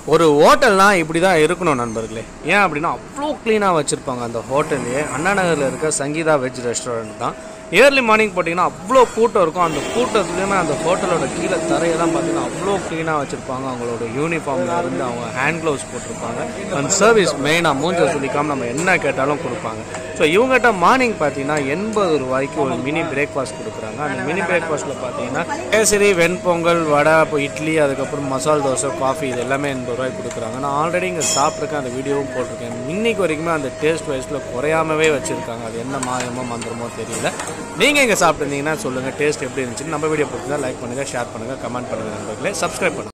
ஒரு ஹோட்டல்னா இப்படி தான் இருக்கணும் நண்பர்களே ஏன் அப்படின்னா அவ்வளோ க்ளீனாக வச்சுருப்பாங்க அந்த ஹோட்டல்லையே அண்ணா நகரில் இருக்க சங்கீதா வெஜ் ரெஸ்டாரண்ட் தான் ஏர்லி மார்னிங் போட்டிங்கன்னா அவ்வளோ கூட்டம் இருக்கும் அந்த கூட்டத்துலேயுமே அந்த ஹோட்டலோட கீழே தரையெல்லாம் பார்த்தீங்கன்னா அவ்வளோ க்ளீனாக வச்சுருப்பாங்க அவங்களோட யூனிஃபார்மில் இருந்து அவங்க ஹேண்ட் க்ளவுஸ் போட்டிருப்பாங்க அந்த சர்வீஸ் மெயினாக மூஞ்ச சொல்லிக்காமல் நம்ம என்ன கேட்டாலும் கொடுப்பாங்க ஸோ இவங்ககிட்ட மார்னிங் பார்த்தீங்கன்னா எண்பது ரூபாய்க்கு ஒரு மினி பிரேக்ஃபாஸ்ட் கொடுக்குறாங்க அந்த மினி பிரேக்ஃபாஸ்ட்டில் பார்த்தீங்கன்னா கேசரி வெண்பொங்கல் வடை இப்போ இட்லி அதுக்கப்புறம் மசால் தோசை காஃபி இது எல்லாமே எண்பது ரூபாய்க்கு கொடுக்குறாங்க நான் ஆல்ரெடி இங்கே சாப்பிட்ருக்கேன் அந்த வீடியோவும் போட்டிருக்கேன் இன்னைக்கு வரைக்குமே அந்த டேஸ்ட் வைஸில் குறையாமவே வச்சுருக்காங்க அது என்ன மாயமோ மந்திரமோ தெரியல நீங்கள் இங்கே சாப்பிட்டுருந்தீங்கன்னா சொல்லுங்கள் டேஸ்ட் எப்படி இருந்துச்சுன்னு நம்ம வீடியோ பிடிச்சா லைக் பண்ணுங்கள் ஷேர் பண்ணுங்கள் கமெண்ட் பண்ணுங்கள் நண்பர்களே சப்ஸ்கிரைப் பண்ணுங்கள்